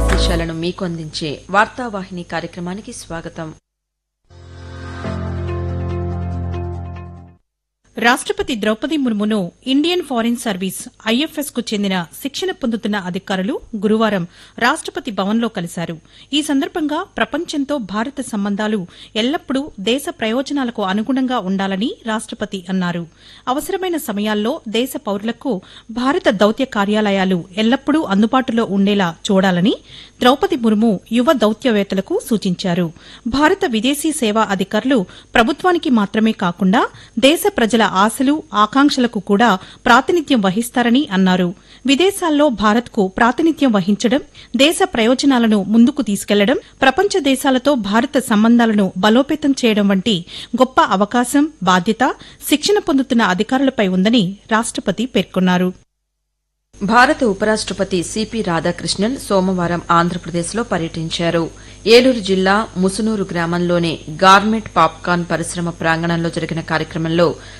విశేషాలను మీకు అందించే వార్తావాహిని కార్యక్రమానికి స్వాగతం రాష్టపతి ద్రౌపది ముర్మును ఇండియన్ ఫారిన్ సర్వీస్ ఐఎఫ్ఎస్ కు చెందిన శిక్షణ పొందుతున్న అధికారులు గురువారం రాష్టపతి భవన్లో కలిశారు ఈ సందర్భంగా ప్రపంచంతో భారత సంబంధాలు ఎల్లప్పుడూ దేశ ప్రయోజనాలకు అనుగుణంగా ఉండాలని రాష్టపతి అన్నారు అవసరమైన సమయాల్లో దేశ పౌరులకు భారత దౌత్య కార్యాలయాలు ఎల్లప్పుడూ అందుబాటులో ఉండేలా చూడాలని ద్రౌపది ముర్ము యువ దౌత్యవేత్తలకు సూచించారు భారత విదేశీ సేవా అధికారులు ప్రభుత్వానికి మాత్రమే కాకుండా దేశ ప్రజల ఆశలు ఆకాంక్షలకు కూడా ప్రాతినిధ్యం వహిస్తారని అన్నారు విదేశాల్లో భారత్కు ప్రాతినిధ్యం వహించడం దేశ ప్రయోజనాలను ముందుకు తీసుకెళ్లడం ప్రపంచ దేశాలతో భారత సంబంధాలను బలోపేతం చేయడం వంటి గొప్ప అవకాశం బాధ్యత శిక్షణ పొందుతున్న అధికారులపై ఉందని రాష్టపతి పేర్కొన్నారు భారత ఉపరాష్టపతి సిపి రాధాకృష్ణన్ సోమవారం ఆంధ్రప్రదేశ్లో పర్యటించారు ఏలూరు జిల్లా ముసునూరు గ్రామంలోని గార్మెంట్ పాప్కార్న్ పరిశ్రమ ప్రాంగణంలో జరిగిన కార్యక్రమంలో